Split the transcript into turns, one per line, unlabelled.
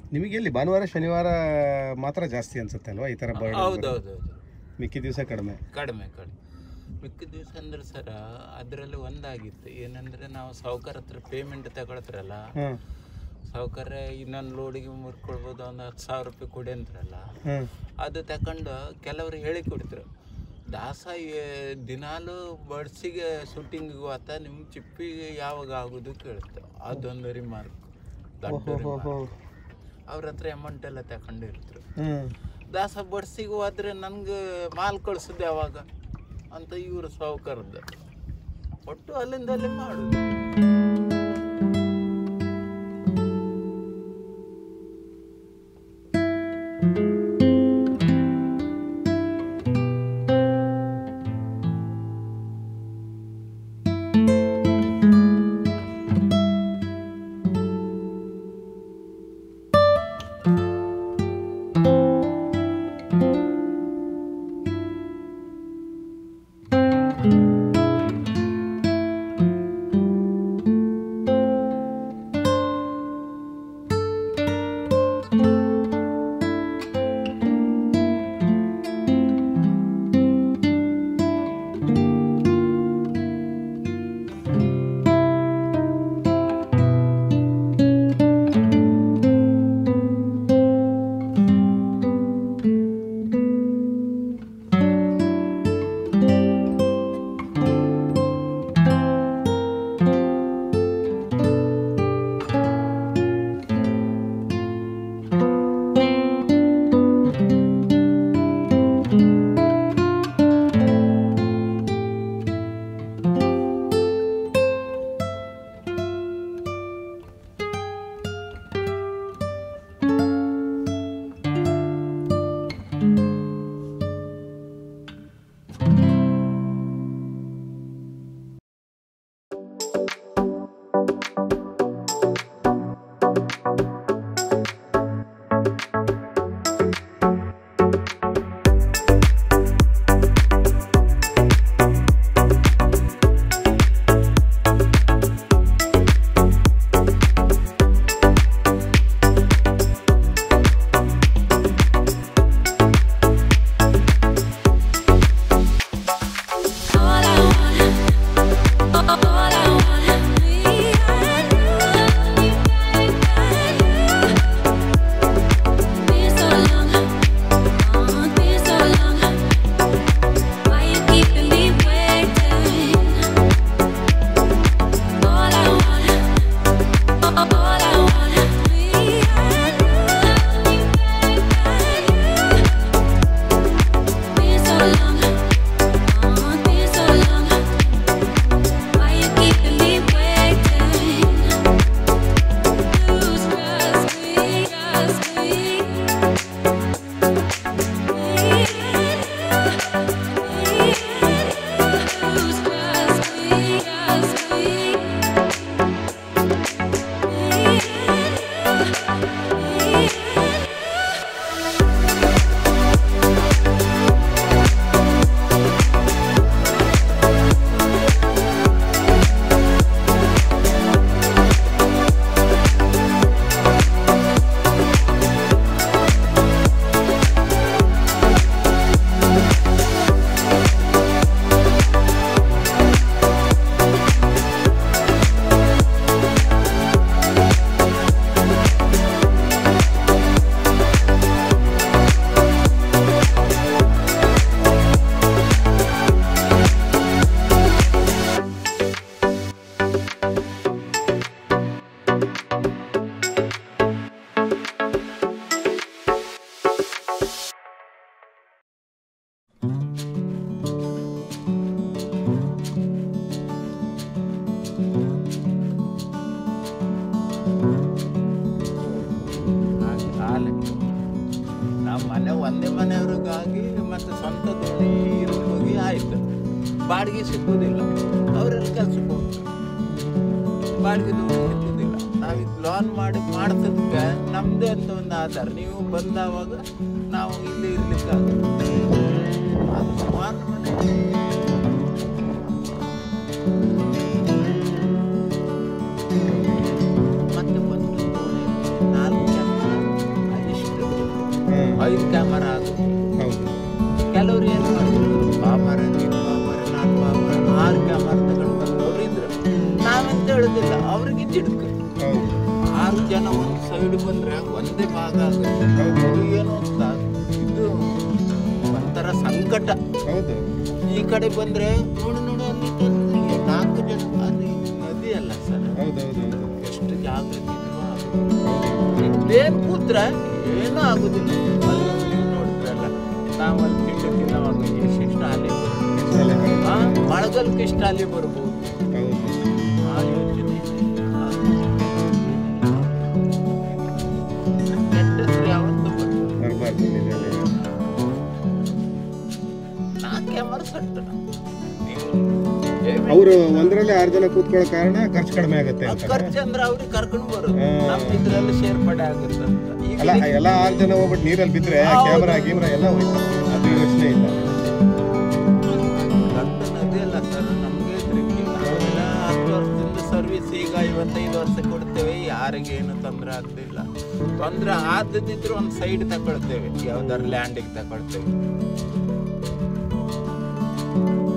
ನಿಮಗೆ ಎಲ್ಲಿ ಭಾನುವಾರ ಶನಿವಾರ ಮಾತ್ರ ಜಾಸ್ತಿ ಅನ್ಸುತ್ತೆ ಅಲ್ವಾ ಈ ಥರ ಬರ್ಡ್
ಹೌದೌದೌದು
ಮಿಕ್ಕಿ ದಿವಸ ಕಡಿಮೆ
ಕಡಿಮೆ ಕಡಿಮೆ ಮಿಕ್ಕ ದಿವಸ ಅಂದ್ರೆ ಸರ ಅದರಲ್ಲಿ ಒಂದಾಗಿತ್ತು ಏನಂದ್ರೆ ನಾವು ಸಾವುಕಾರ ಹತ್ರ ಪೇಮೆಂಟ್ ತಗೊಳ್ತಾರಲ್ಲ
ಹಾಂ
ಸಾವುಕಾರ ಇನ್ನೊಂದು ಲೋಡಿಗೆ ಮುರ್ಕೊಳ್ಬೋದು ಒಂದು ಹತ್ತು ಸಾವಿರ ರೂಪಾಯಿ ಕೊಡಿ ಅಂತಾರಲ್ಲ
ಹಾಂ
ಅದು ತಕೊಂಡು ಕೆಲವರು ಹೇಳಿ ಕೊಡ್ತಾರೆ ದಾಸ ಏ- ದಿನಾಲು ಬಡ್ಸಿಗೆ ಶೂಟಿಂಗಿಗೆ ಹೋತ ನಿಮ್ಮ ಚಿಪ್ಪಿಗೆ ಯಾವಾಗ ಆಗೋದು ಕೇಳುತ್ತೆ ಅದೊಂದು ರಿಮಾರ್ಕ್ ದೊಡ್ಡ remark. ಅವ್ರ ಹತ್ರ ಅಮೌಂಟ್ ಎಲ್ಲ ತಗೊಂಡಿರ್ತಾರೆ
ಹ್ಞೂ
ದಾಸ ಬಡ್ಸಿಗೆ ಹೋದ್ರೆ ನನಗೆ ಮಾಲ್ ಕಳ್ಸಿದ್ದೆ ಯಾವಾಗ ಅಂತ ಇವರು ಸಾವುಕಾರದ್ದು ಒಟ್ಟು ಅಲ್ಲಿಂದ ಅಲ್ಲಿ ಮಾಡುದು ನಾವು ಮನೆ ಒಂದೇ ಮನೆಯವ್ರಿಗಾಗಿ ಮತ್ತೆ ಸ್ವಂತ ದೋಣಿ ಇರೋರು ಹೋಗಿ ಆಯ್ತು ಬಾಡಿಗೆ ಸಿಕ್ಕುವುದಿಲ್ಲ ಅವರೆಲ್ಲ ಕೆಲ್ಸಕ್ಕೆ ಹೋಗ್ತಾರೆ ಬಾಡಿಗೆ ದೋಣಿ ಸಿಕ್ಕುವುದಿಲ್ಲ ನಾವು ಇದು ಲೋನ್ ಮಾಡಿ ಮಾಡ್ತಿದ್ಕೆ ನಮ್ಮದೇ ಅಂತ ಒಂದು ಆಧಾರ ನೀವು ಬಂದಾವಾಗ ನಾವು ಇಲ್ಲಿ ಇರ್ಲಿಕ್ಕೆ ಆಗುತ್ತೆ ಅದು ಸುಮಾರು ಮನೆ ಮತ್ತೆ ಬಂದು ದೋಣಿ ನಾಲ್ಕು ಜನ ಐದು ಕ್ಯಾಮರಾ ಆಗುತ್ತೆ
ಹೌದು
ಕೆಲವ್ರು ಏನು ಮಾಡಿದ್ರು ಬಾಮರ ನೀನು ಬಾಮರ ನಾನು ಬಾಮರ ಆರು ಕ್ಯಾಮರಾ ತಗೊಂಡು ಬಂದವರು ಇದ್ರು ನಾವೆಂತ ಹೇಳುದಿಲ್ಲ ಅವ್ರಿಗೆ ಚಿಡ್ಕ
ಹೌದು
ಆರು ಜನ ಒಂದು ಸೈಡ್ ಬಂದ್ರೆ ಒಂದೇ ಭಾಗ ಆಗುತ್ತೆ
ಹೌದು
ಅದು ಏನು ಅಂತ ಇದು ಒಂಥರ ಸಂಕಟ
ಹೌದು
ಈ ಕಡೆ ಬಂದ್ರೆ ನೋಡು ನೋಡು ಅಲ್ಲಿ ತಂದು ನಾಲ್ಕು ಜನ ಅಲ್ಲಿ ನದಿ ಅಲ್ಲ ಸರ್
ಹೌದು ಹೌದು ಹೌದು
ಎಷ್ಟು ಜಾಗೃತಿ ಇದ್ರು ಆಗುತ್ತೆ. ಇಲ್ಲೇನ್ ಕೂತ್ರ ಏನೂ ಆಗುದಿಲ್ಲ ಅಲ್ಲಿ ನೀವು ನೋಡಿದ್ರಲ್ಲ ನಾವು ಅಲ್ಲಿ ತಿಂಡಿ ತಿನ್ನೋವಾಗ ಎಷ್ಟೆಷ್ಟು ಅಲ್ಲಿ ಬರ್ಬೋದು
ಅಲ್ಲ, ಹೌದು.
ಆ ಮಳೆಗಾಲಕ್ಕೆ ಎಷ್ಟು ಅಲ್ಲಿ ಬರ್ಬೋದು
ಹೌದು
ಆ ಯೋಚನೆ ಇದೆ. ಆ ಕೆಟ್ಟದ್ರೆ ಯಾವತ್ತೂ ಬರ್ತದೆ.
ಬರಬಾರ್ದು ನಿಜ ನಿಜ.
ನಾಲ್ಕೇ ಮರ್ಸಟ್ಟು ನೀವು ಹೇಳಿ.
ಅವರು ಒಂದರಲ್ಲಿ ಆರು ಜನ ಕೂತ್ಕೊಳ್ಳೋ ಕಾರಣ ಖರ್ಚು ಕಡಿಮೆ ಆಗುತ್ತೆ
ಆ
ಅಂತಾರೆ
ಖರ್ಚು ಅಂದ್ರೆ ಅವ್ರಿಗೆ ಕರ್ಕೊಂಡು ಬರೋದು
ಹಾ.
ನಮ್ಮ ಇದ್ರಲ್ಲಿ ಸೇರ್ಪಡೆ ಆಗುತ್ತೆ ಅಂತ ಈಗ
ಅಲ್ಲ ಎಲ್ಲ ಆರು ಜನ ಹೋಗ್ಬಿಟ್ಟು ನೀರಲ್ಲಿ ಬಿದ್ರೆ
ಹೌದು.
ಕ್ಯಾಮ್ರಾ ಗೀಮ್ರಾ ಎಲ್ಲ ಹೋಯ್ತು ಅದು ಯೋಚನೆ ಇಲ್ಲ
ದೊಡ್ಡ ನದಿ ಅಲ್ಲ ಸರ್ ನಮ್ಗೆ ಹೆದ್ರಿಕೆ. ನಾವೆಲ್ಲ ಹತ್ತು ವರ್ಷದಿಂದ ಸರ್ವಿಸ್ ಈಗ ಐವತ್ತೈದು ವರ್ಷ ಕೊಡ್ತೇವೆ ಯಾರಿಗೆ ಏನು ತೊಂದರೆ ಆಗ್ತಿಲ್ಲ ತೊಂದರೆ ಆದದಿದ್ರು ಒಂದು ಸೈಡ್ ತಗೊಳ್ತೇವೆ ಯಾವ್ದಾರು ಲ್ಯಾಂಡಿಗೆ ತಗೊಳ್ತೇವೆ